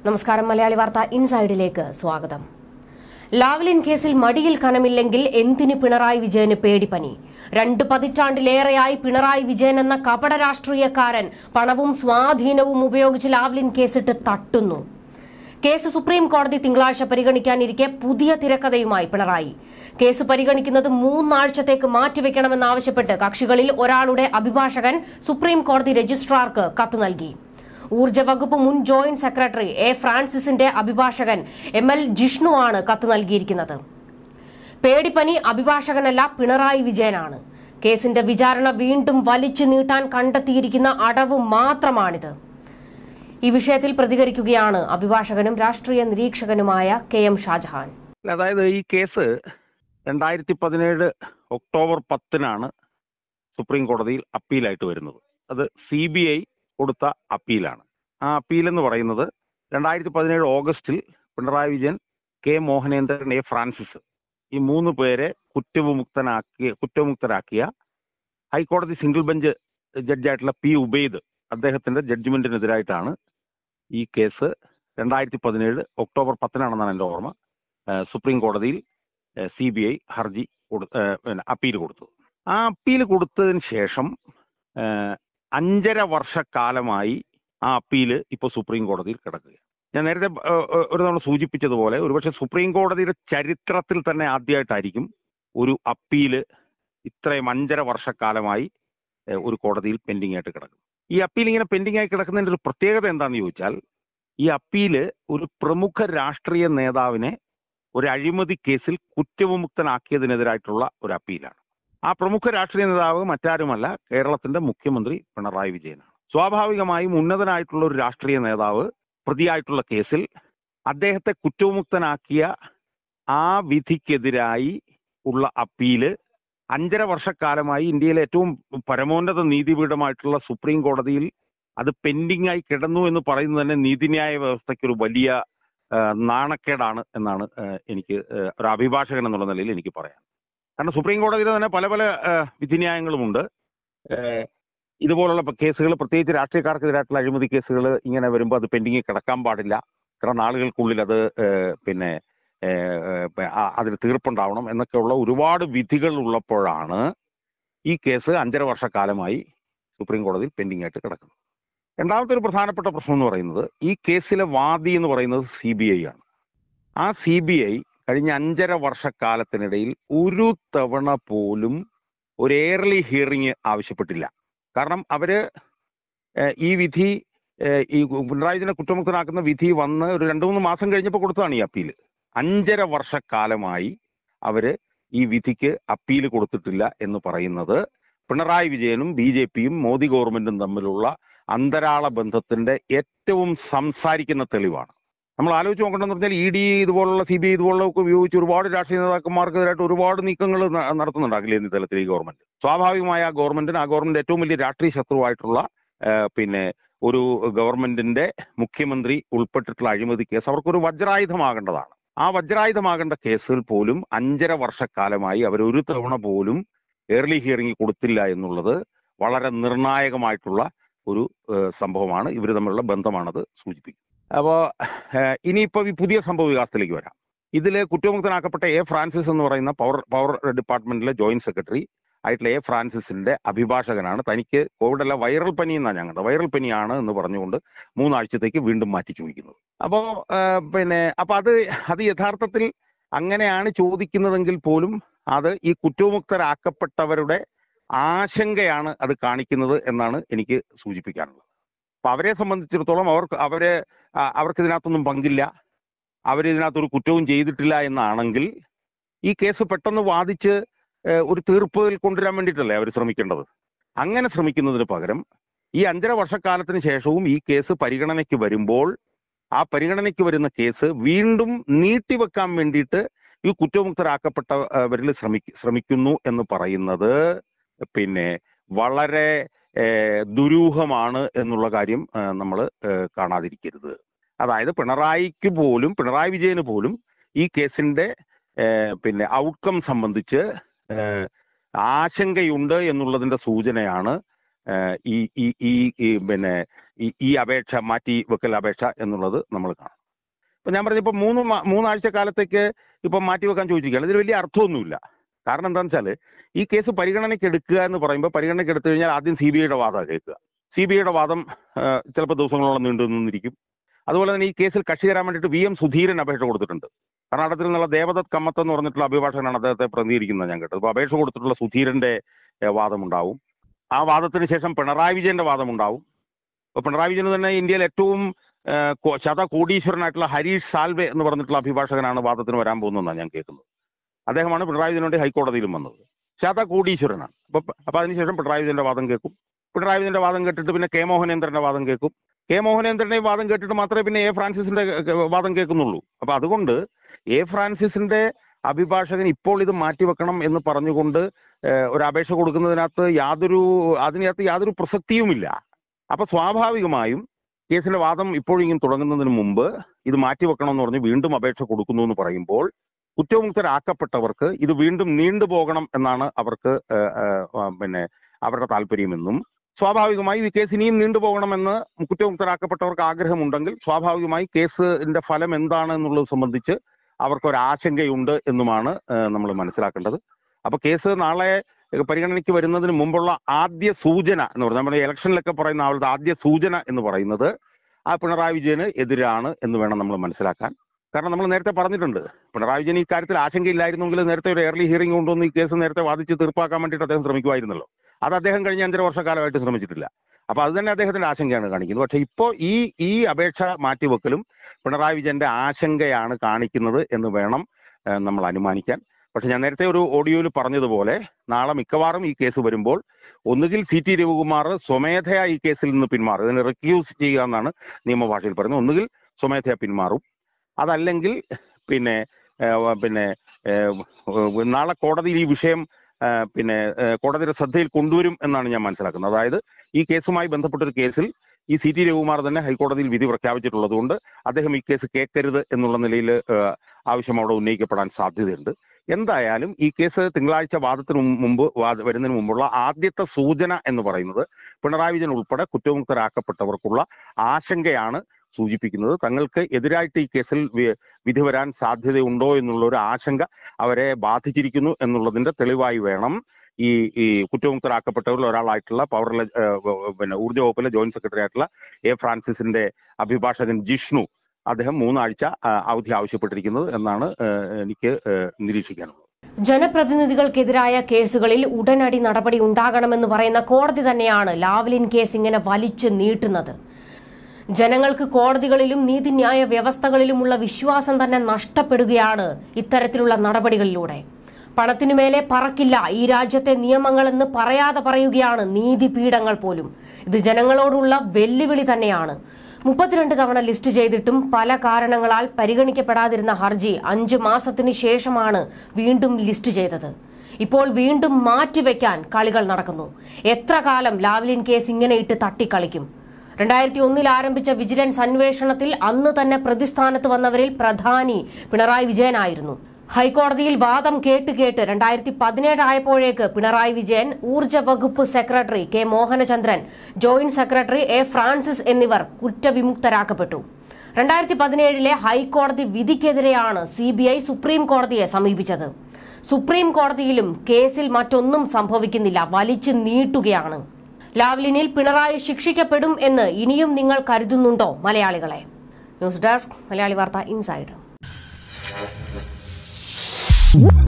നമസ്കാരം മലയാളി വാർത്ത ഇൻസൈഡിലേക്ക് സ്വാഗതം ലാവ്ലിൻ കേസിൽ മടിയിൽ കനമില്ലെങ്കിൽ എന്തിന് പിണറായി വിജയന് പേടിപ്പനി രണ്ട് പതിറ്റാണ്ടിലേറെയായി പിണറായി വിജയൻ എന്ന കപട രാഷ്ട്രീയക്കാരൻ പണവും സ്വാധീനവും ഉപയോഗിച്ച് ലാവ്ലിൻ കേസിട്ട് തട്ടുന്നു കേസ് സുപ്രീം കോടതി തിങ്കളാഴ്ച പരിഗണിക്കാനിരിക്കെ പുതിയ തിരക്കഥയുമായി പിണറായി കേസ് പരിഗണിക്കുന്നത് മൂന്നാഴ്ചത്തേക്ക് മാറ്റിവെക്കണമെന്നാവശ്യപ്പെട്ട് കക്ഷികളിൽ ഒരാളുടെ അഭിഭാഷകൻ സുപ്രീം കോടതി രജിസ്ട്രാർക്ക് കത്ത് നൽകി ഊർജ്ജ വകുപ്പ് മുൻ ജോയിന്റ് സെക്രട്ടറി എ ഫ്രാൻസിസിന്റെ അഭിഭാഷകൻ എം എൽ ജിഷ്ണു ആണ് കത്ത് നൽകിയിരിക്കുന്നത് പേടിപ്പനി അഭിഭാഷകനല്ല പിണറായി വിജയനാണ് കേസിന്റെ വിചാരണ വീണ്ടും വലിച്ചു നീട്ടാൻ കണ്ടെത്തിയിരിക്കുന്ന അടവ് മാത്രമാണിത് ഈ വിഷയത്തിൽ പ്രതികരിക്കുകയാണ് അഭിഭാഷകനും രാഷ്ട്രീയ നിരീക്ഷകനുമായ കെ എം ഷാജഹാൻ അല്ല, അതായത് ഈ കേസ് രണ്ടായിരത്തി പതിനേഴ് ഒക്ടോബർ പത്തിനാണ് സുപ്രീം കോടതിയിൽ അപ്പീലായിട്ട് വരുന്നത് അത് സി ബി ഐ കൊടുത്ത അപ്പീലാണ് ആ അപ്പീൽ എന്ന് പറയുന്നത് രണ്ടായിരത്തി പതിനേഴ് ഓഗസ്റ്റിൽ Pinarayi Vijayan K Mohanendran A Francis ഈ മൂന്ന് പേരെ കുറ്റവിമുക്തനാക്കിയ കുറ്റവിമുക്തരാക്കിയ ഹൈക്കോടതി സിംഗിൾ ബെഞ്ച് ജഡ്ജായിട്ടുള്ള പി ഉബൈദ് അദ്ദേഹത്തിന്റെ ജഡ്ജ്മെന്റിനെതിരായിട്ടാണ് ഈ കേസ് രണ്ടായിരത്തി പതിനേഴ് ഒക്ടോബർ പത്തിനാണെന്നാണ് എൻ്റെ ഓർമ്മ ഏഹ് സുപ്രീം കോടതിയിൽ സി ബി ഐ ഹർജി കൊടു ഏഹ് പിന്നെ അപ്പീൽ കൊടുത്തത് ആ അപ്പീൽ കൊടുത്തതിന് ശേഷം ഏഹ് അഞ്ചര വർഷക്കാലമായി ആ അപ്പീല് ഇപ്പോൾ സുപ്രീം കോടതിയിൽ കിടക്കുകയാണ് ഞാൻ നേരത്തെ ഏഹ്, ഏഹ്, ഒരു തവണ സൂചിപ്പിച്ചതുപോലെ ഒരുപക്ഷെ സുപ്രീം കോടതിയുടെ ചരിത്രത്തിൽ തന്നെ ആദ്യമായിട്ടായിരിക്കും ഒരു അപ്പീല് ഇത്രയും അഞ്ചര വർഷക്കാലമായി ഏഹ്, ഒരു കോടതിയിൽ പെൻഡിംഗ് ആയിട്ട് കിടക്കും ഈ അപ്പീൽ ഇങ്ങനെ പെൻഡിംഗ് ആയി കിടക്കുന്നതിന്റെ ഒരു പ്രത്യേകത എന്താണെന്ന് ചോദിച്ചാൽ ഈ അപ്പീല് ഒരു പ്രമുഖ രാഷ്ട്രീയ നേതാവിനെ ഒരു അഴിമതി കേസിൽ കുറ്റവിമുക്തനാക്കിയതിനെതിരായിട്ടുള്ള ഒരു അപ്പീലാണ് ആ പ്രമുഖ രാഷ്ട്രീയ നേതാവ് മറ്റാരുമല്ല കേരളത്തിന്റെ മുഖ്യമന്ത്രി പിണറായി വിജയനാണ് സ്വാഭാവികമായും ഉന്നതനായിട്ടുള്ള ഒരു രാഷ്ട്രീയ നേതാവ് പ്രതിയായിട്ടുള്ള കേസിൽ അദ്ദേഹത്തെ കുറ്റവിമുക്തനാക്കിയ ആ വിധിക്കെതിരായി ഉള്ള അപ്പീല് അഞ്ചര വർഷക്കാലമായി ഇന്ത്യയിലെ ഏറ്റവും പരമോന്നത നീതിപീഠമായിട്ടുള്ള സുപ്രീം കോടതിയിൽ അത് പെൻഡിംഗ് ആയി കിടന്നു എന്ന് പറയുന്നത് തന്നെ നീതിന്യായ വ്യവസ്ഥയ്ക്ക് ഒരു വലിയ ആ, നാണക്കേടാണ് എന്നാണ് ആ, എനിക്ക് ആ, ഒരു അഭിഭാഷകൻ എന്നുള്ള നിലയിൽ എനിക്ക് പറയാൻ കാരണം സുപ്രീം കോടതിയിൽ തന്നെ പല പല ആ, വിധിന്യായങ്ങളുമുണ്ട് ആ, ഇതുപോലുള്ള കേസുകൾ പ്രത്യേകിച്ച് രാഷ്ട്രീയക്കാർക്കെതിരായിട്ടുള്ള അഴിമതി കേസുകൾ ഇങ്ങനെ വരുമ്പോൾ അത് പെൻഡിങ്ങിൽ കിടക്കാൻ പാടില്ല ഇത്ര നാളുകൾക്കുള്ളിൽ അത് ആ, പിന്നെ ആ, ആ, അതിൽ തീർപ്പുണ്ടാവണം എന്നൊക്കെയുള്ള ഒരുപാട് വിധികൾ ഉള്ളപ്പോഴാണ് ഈ കേസ് അഞ്ചര വർഷക്കാലമായി സുപ്രീം കോടതിയിൽ പെൻഡിംഗ് ആയിട്ട് കിടക്കുന്നത് രണ്ടാമത്തെ ഒരു പ്രധാനപ്പെട്ട പ്രശ്നം എന്ന് പറയുന്നത് ഈ കേസിലെ വാദി എന്ന് പറയുന്നത് സി ബി ഐ ആണ് ആ സി ബി ഐ കഴിഞ്ഞ അഞ്ചര വർഷക്കാലത്തിനിടയിൽ ഒരു തവണ പോലും ഒരു എയർലി ഹിയറിംഗ് ആവശ്യപ്പെട്ടില്ല കാരണം അവര് ഏഹ്, ഈ വിധി ഏഹ്, ഈ പിണറായി വിജയനെ കുറ്റമുക്തനാക്കുന്ന വിധി വന്ന് ഒരു രണ്ടു മൂന്ന് മാസം കഴിഞ്ഞപ്പോൾ കൊടുത്തതാണ് ഈ അപ്പീല് അഞ്ചര വർഷക്കാലമായി അവര് ഈ വിധിക്ക് അപ്പീൽ കൊടുത്തിട്ടില്ല എന്ന് പറയുന്നത് പിണറായി വിജയനും ബി ജെ പിയും മോദി ഗവൺമെന്റും തമ്മിലുള്ള അന്തരാള ബന്ധത്തിന്റെ ഏറ്റവും സംസാരിക്കുന്ന തെളിവാണ് നമ്മൾ ആലോചിച്ച് നോക്കേണ്ടതെന്ന് പറഞ്ഞാൽ ഇ ഡി ഇതുപോലുള്ള സി ബി ഐ ഇതുപോലുള്ള ഒക്കെ ഉപയോഗിച്ച് ഒരുപാട് രാഷ്ട്രീയ നേതാക്കന്മാർക്കെതിരായിട്ട് ഒരുപാട് നീക്കങ്ങൾ ന- നടത്തുന്നുണ്ട് അഖിലേന്ത്യ തലത്തിൽ ഈ ഗവൺമെന്റ് സ്വാഭാവികമായ ആ ഗവൺമെന്റിന് ആ ഗവൺമെന്റ് ഏറ്റവും വലിയ രാഷ്ട്രീയ ശത്രുവായിട്ടുള്ള ആ, പിന്നെ ഒരു ഗവൺമെന്റിന്റെ മുഖ്യമന്ത്രി ഉൾപ്പെട്ടിട്ടുള്ള അഴിമതി കേസ് അവർക്കൊരു വജ്രായുധമാകേണ്ടതാണ് ആ വജ്രായുധമാകേണ്ട കേസിൽ പോലും അഞ്ചര വർഷക്കാലമായി അവർ ഒരു തവണ പോലും ഏർലി ഹിയറിംഗ് കൊടുത്തില്ല എന്നുള്ളത് വളരെ നിർണായകമായിട്ടുള്ള ഒരു ഏഹ്, സംഭവമാണ് ഇവർ തമ്മിലുള്ള ബന്ധമാണത് സൂചിപ്പിക്കുന്നത് അപ്പോ ഏഹ്, ഇനിയിപ്പോ ഈ പുതിയ സംഭവ വികാസത്തിലേക്ക് വരാം ഇതില് കുറ്റമുക്തനാക്കപ്പെട്ട എ ഫ്രാൻസിസ് എന്ന് പറയുന്ന പവർ പവർ ഡിപ്പാർട്ട്മെന്റിലെ ജോയിന്റ് സെക്രട്ടറി ആയിട്ടുള്ള എ ഫ്രാൻസിസിന്റെ അഭിഭാഷകനാണ് തനിക്ക് കോവിഡ് അല്ല വൈറൽ പനി എന്നാണ് ഞങ്ങളുടെ വൈറൽ പനിയാണ് എന്ന് പറഞ്ഞുകൊണ്ട് മൂന്നാഴ്ചത്തേക്ക് വീണ്ടും മാറ്റി ചോദിക്കുന്നത് അപ്പോ ഏഹ്, പിന്നെ അപ്പൊ അത് അത് യഥാർത്ഥത്തിൽ അങ്ങനെയാണ് ചോദിക്കുന്നതെങ്കിൽ പോലും അത് ഈ കുറ്റവിമുക്തരാക്കപ്പെട്ടവരുടെ ആശങ്കയാണ് അത് കാണിക്കുന്നത് എന്നാണ് എനിക്ക് സൂചിപ്പിക്കാനുള്ളത് അപ്പൊ അവരെ സംബന്ധിച്ചിടത്തോളം അവർക്ക് അവരെ ആ, അവർക്ക് ഇതിനകത്തൊന്നും പങ്കില്ല അവരിതിനകത്തൊരു കുറ്റവും ചെയ്തിട്ടില്ല എന്നാണെങ്കിൽ ഈ കേസ് പെട്ടെന്ന് വാദിച്ച് ഏഹ്, ഒരു തീർപ്പിൽ കൊണ്ടുവരാൻ വേണ്ടിയിട്ടല്ലേ അവർ ശ്രമിക്കേണ്ടത് അങ്ങനെ ശ്രമിക്കുന്നതിന് പകരം ഈ അഞ്ചര വർഷക്കാലത്തിന് ശേഷവും ഈ കേസ് പരിഗണനയ്ക്ക് വരുമ്പോൾ ആ പരിഗണനയ്ക്ക് വരുന്ന കേസ് വീണ്ടും നീട്ടിവെക്കാൻ വേണ്ടിയിട്ട് ഈ കുറ്റമുക്തരാക്കപ്പെട്ടവരിൽ ശ്രമിക്ക ശ്രമിക്കുന്നു എന്ന് പറയുന്നത് പിന്നെ വളരെ ഏഹ്, ദുരൂഹമാണ് എന്നുള്ള കാര്യം നമ്മൾ കാണാതിരിക്കരുത് അതായത് പിണറായിക്ക് പോലും പിണറായി വിജയന് പോലും ഈ കേസിന്റെ ഏഹ്, പിന്നെ ഔട്ട്കം സംബന്ധിച്ച് ഏഹ്, ആശങ്കയുണ്ട് എന്നുള്ളതിന്റെ സൂചനയാണ് ഏഹ്, ഈ ഈ ഈ ഈ പിന്നെ ഈ ഈ അപേക്ഷ മാറ്റി വെക്കൽ അപേക്ഷ എന്നുള്ളത് നമ്മൾ കാണും ഇപ്പൊ ഞാൻ പറഞ്ഞ ഇപ്പൊ മൂന്ന് മാ- മൂന്നാഴ്ച കാലത്തേക്ക് ഇപ്പൊ മാറ്റി വെക്കാൻ ചോദിച്ചിരിക്കുകയാണ് ഇതിൽ വലിയ അർത്ഥമൊന്നുമില്ല കാരണം എന്താണെന്ന് വെച്ചാൽ ഈ കേസ് പരിഗണനയ്ക്ക് എടുക്കുക എന്ന് പറയുമ്പോൾ പരിഗണനയ്ക്ക് എടുത്തു കഴിഞ്ഞാൽ ആദ്യം സി ബി ഐയുടെ വാദം കേൾക്കുക സി ബി ഐയുടെ വാദം ഏഹ്, ചിലപ്പോൾ ദിവസങ്ങളോളം നീണ്ടു നിന്നിരിക്കും അതുപോലെ തന്നെ ഈ കേസിൽ കക്ഷി തരാൻ വേണ്ടിയിട്ട് വി എം സുധീരൻ അപേക്ഷ കൊടുത്തിട്ടുണ്ട് കർണാടകത്തിൽ നിന്നുള്ള ദേവദത്ത് കമ്മത്ത് എന്ന് പറഞ്ഞിട്ടുള്ള അഭിഭാഷകനാണ് അദ്ദേഹത്തെ പ്രതിനിധീകരിക്കുന്നത് ഞാൻ കേട്ടത് അപ്പോൾ അപേക്ഷ കൊടുത്തിട്ടുള്ള സുധീരന്റെ ഏഹ്, വാദമുണ്ടാവും ആ വാദത്തിന് ശേഷം പിണറായി വിജയന്റെ വാദമുണ്ടാവും ഇപ്പൊ പിണറായി വിജയന് തന്നെ ഇന്ത്യയിൽ ഏറ്റവും ഏഹ്, കോ- ശത കോടീശ്വരനായിട്ടുള്ള ഹരീഷ് സാൽവെ എന്ന് പറഞ്ഞിട്ടുള്ള അഭിഭാഷകനാണ് വാദത്തിന് വരാൻ പോകുന്നതെന്നാണ് ഞാൻ കേൾക്കുന്നത് അദ്ദേഹമാണ് പിണറായി വിജയന് വേണ്ടി ഹൈക്കോടതിയിലും വന്നത് ശത കോടീശ്വരനാണ് അപ്പൊ അപ്പൊ അതിനുശേഷം പിണറായി വിജയന്റെ വാദം കേൾക്കും പിണറായി വിജയന്റെ വാദം കേട്ടിട്ട് പിന്നെ കെ മോഹനേന്ദ്രന്റെ വാദം കേൾക്കും കെ മോഹനേന്ദ്രന്റെ വാദം കേട്ടിട്ട് മാത്രമേ പിന്നെ എ ഫ്രാൻസിസിന്റെ ക- വാദം കേൾക്കുന്നുള്ളൂ അപ്പൊ അതുകൊണ്ട് എ ഫ്രാൻസിസിന്റെ അഭിഭാഷകൻ ഇപ്പോൾ ഇത് മാറ്റിവെക്കണം എന്ന് പറഞ്ഞുകൊണ്ട് ഏഹ്, ഒരു അപേക്ഷ കൊടുക്കുന്നതിനകത്ത് യാതൊരു അതിനകത്ത് യാതൊരു പ്രസക്തിയുമില്ല അപ്പൊ സ്വാഭാവികമായും കേസിന്റെ വാദം ഇപ്പോഴിങ്ങനെ തുടങ്ങുന്നതിന് മുമ്പ് ഇത് മാറ്റിവെക്കണം എന്ന് പറഞ്ഞ് വീണ്ടും അപേക്ഷ കൊടുക്കുന്നു എന്ന് പറയുമ്പോൾ കുറ്റമുക്തരാക്കപ്പെട്ടവർക്ക് ഇത് വീണ്ടും നീണ്ടുപോകണം എന്നാണ് അവർക്ക് ഏഹ്, ഏഹ്, ആ, പിന്നെ അവരുടെ താല്പര്യമെന്നും സ്വാഭാവികമായി ഈ കേസ് ഇനിയും നീണ്ടുപോകണമെന്ന് കുറ്റമുക്തരാക്കപ്പെട്ടവർക്ക് ആഗ്രഹമുണ്ടെങ്കിൽ സ്വാഭാവികമായി കേസിന്റെ ഫലം എന്താണ് എന്നുള്ളത് സംബന്ധിച്ച് അവർക്ക് ഒരു ആശങ്കയുണ്ട് എന്നുമാണ് നമ്മൾ മനസ്സിലാക്കേണ്ടത് അപ്പൊ കേസ് നാളെ പരിഗണനയ്ക്ക് വരുന്നതിന് മുമ്പുള്ള ആദ്യ സൂചന എന്ന് പറഞ്ഞാൽ നമ്മുടെ ഇലക്ഷനിലൊക്കെ പറയുന്ന അവളുടെ ആദ്യ സൂചന എന്ന് പറയുന്നത് ആ പിണറായി വിജയന് എതിരാണ് എന്ന് വേണം നമ്മൾ മനസ്സിലാക്കാൻ കാരണം നമ്മൾ നേരത്തെ പറഞ്ഞിട്ടുണ്ട് പിണറായി വിജയൻ ഈ കാര്യത്തിൽ ആശങ്കയില്ലായിരുന്നെങ്കിൽ നേരത്തെ ഒരു എയർലി ഹിയറിംഗ് കൊണ്ടുവന്ന് ഈ കേസ് നേരത്തെ വാദിച്ച് തീർപ്പാക്കാൻ വേണ്ടിയിട്ട് അദ്ദേഹം ശ്രമിക്കുമായിരുന്നല്ലോ അത് അദ്ദേഹം കഴിഞ്ഞ അഞ്ചര വർഷക്കാലമായിട്ട് ശ്രമിച്ചിട്ടില്ല അപ്പൊ അത് തന്നെ അദ്ദേഹത്തിന്റെ ആശങ്കയാണ് കാണിക്കുന്നത് പക്ഷെ ഇപ്പോൾ ഈ ഈ അപേക്ഷ മാറ്റിവെക്കലും പിണറായി വിജയന്റെ ആശങ്കയാണ് കാണിക്കുന്നത് എന്ന് വേണം ഏഹ്, നമ്മൾ അനുമാനിക്കാൻ പക്ഷെ ഞാൻ നേരത്തെ ഒരു ഓഡിയോയിൽ പറഞ്ഞതുപോലെ നാളെ മിക്കവാറും ഈ കേസ് വരുമ്പോൾ ഒന്നുകിൽ സി ടി രവികുമാർ സ്വമേധയാ ഈ കേസിൽ നിന്ന് പിന്മാറും ഇതിനെ റിക്യൂസ് ചെയ്യുക എന്നാണ് നിയമഭാഷയിൽ പറയുന്നത് ഒന്നുകിൽ സ്വമേധയാ പിന്മാറും അതല്ലെങ്കിൽ പിന്നെ ഏഹ്, പിന്നെ ഏഹ്, നാളെ കോടതിയിൽ ഈ വിഷയം ഏഹ്, പിന്നെ ഏഹ്, കോടതിയുടെ ശ്രദ്ധയിൽ കൊണ്ടുവരും എന്നാണ് ഞാൻ മനസ്സിലാക്കുന്നത് അതായത് ഈ കേസുമായി ബന്ധപ്പെട്ട ഒരു കേസിൽ ഈ സി ടി രവികുമാർ തന്നെ ഹൈക്കോടതിയിൽ വിധി പ്രഖ്യാപിച്ചിട്ടുള്ളത് കൊണ്ട് അദ്ദേഹം ഈ കേസ് കേൾക്കരുത് എന്നുള്ള നിലയിൽ ഏഹ്, ആവശ്യം അവിടെ ഉന്നയിക്കപ്പെടാൻ സാധ്യതയുണ്ട് എന്തായാലും ഈ കേസ് തിങ്കളാഴ്ച വാദത്തിന് മുമ്പ് മുമ്പ് വാദ- വരുന്നതിന് മുമ്പുള്ള ആദ്യത്തെ സൂചന എന്ന് പറയുന്നത് പിണറായി വിജയൻ ഉൾപ്പെടെ കുറ്റമുക്തരാക്കപ്പെട്ടവർക്കുള്ള ആശങ്കയാണ് സൂചിപ്പിക്കുന്നത് തങ്ങൾക്ക് എതിരായിട്ട് ഈ കേസിൽ വി- വിധി വരാൻ സാധ്യതയുണ്ടോ എന്നുള്ള ഒരു ആശങ്ക അവരെ ബാധിച്ചിരിക്കുന്നു എന്നുള്ളതിന്റെ തെളിവായി വേണം ഈ ഈ കുറ്റമുക്തരാക്കപ്പെട്ടവരിൽ ഒരാളായിട്ടുള്ള പവർ ലെ- ഏഹ് വ- വ- പിന്നെ ഊർജ്ജ വകുപ്പിലെ ജോയിന്റ് സെക്രട്ടറി ആയിട്ടുള്ള എ ഫ്രാൻസിസിന്റെ അഭിഭാഷകൻ ജിഷ്ണു അദ്ദേഹം മൂന്നാഴ്ച ആ, അവധി ആവശ്യപ്പെട്ടിരിക്കുന്നത് എന്നാണ് ഏഹ്, എനിക്ക് ഏഹ്, നിരീക്ഷിക്കാനുള്ളത് ജനപ്രതിനിധികൾക്കെതിരായ കേസുകളിൽ ഉടനടി നടപടി ഉണ്ടാകണമെന്ന് പറയുന്ന കോടതി തന്നെയാണ് ലാവ്ലിൻ കേസ് ഇങ്ങനെ വലിച്ചു നീട്ടുന്നത് ജനങ്ങൾക്ക് കോടതികളിലും നീതിന്യായ വ്യവസ്ഥകളിലുമുള്ള വിശ്വാസം തന്നെ നഷ്ടപ്പെടുകയാണ് ഇത്തരത്തിലുള്ള നടപടികളിലൂടെ പണത്തിനുമേലെ പറക്കില്ല ഈ രാജ്യത്തെ നിയമങ്ങളെന്ന് പറയാതെ പറയുകയാണ് നീതിപീഠങ്ങൾ പോലും ഇത് ജനങ്ങളോടുള്ള വെല്ലുവിളി തന്നെയാണ് മുപ്പത്തിരണ്ട് തവണ ലിസ്റ്റ് ചെയ്തിട്ടും പല കാരണങ്ങളാൽ പരിഗണിക്കപ്പെടാതിരുന്ന ഹർജി അഞ്ചു മാസത്തിന് ശേഷമാണ് വീണ്ടും ലിസ്റ്റ് ചെയ്തത് ഇപ്പോൾ വീണ്ടും മാറ്റിവെക്കാൻ കളികൾ നടക്കുന്നു എത്ര കാലം ലാവ്ലിൻ കേസ് ഇങ്ങനെ ഇട്ട് തട്ടിക്കളിക്കും രണ്ടായിരത്തി ഒന്നിൽ ആരംഭിച്ച വിജിലൻസ് അന്വേഷണത്തിൽ അന്ന് തന്നെ പ്രതിസ്ഥാനത്ത് വന്നവരിൽ പ്രധാനി പിണറായി വിജയനായിരുന്നു ഹൈക്കോടതിയിൽ വാദം കേട്ട് കേട്ട് രണ്ടായിരത്തി പതിനേഴ് ആയപ്പോഴേക്ക് പിണറായി വിജയൻ ഊർജ്ജ വകുപ്പ് secretary K Mohanachandran joint secretary A Francis എന്നിവർ കുറ്റവിമുക്തരാക്കപ്പെട്ടു രണ്ടായിരത്തി പതിനേഴിലെ ഹൈക്കോടതി വിധിക്കെതിരെയാണ് സി ബി ഐ സുപ്രീം കോടതിയെ സമീപിച്ചത് സുപ്രീം കോടതിയിലും കേസിൽ മറ്റൊന്നും സംഭവിക്കുന്നില്ല വലിച്ചു നീട്ടുകയാണ് ലാവ്ലിനിൽ പിണറായി ശിക്ഷിക്കപ്പെടും എന്ന് ഇനിയും നിങ്ങൾ കരുതുന്നുണ്ടോ മലയാളികളെ ന്യൂസ് ഡെസ്ക് മലയാളി വാർത്ത ഇൻസൈഡ്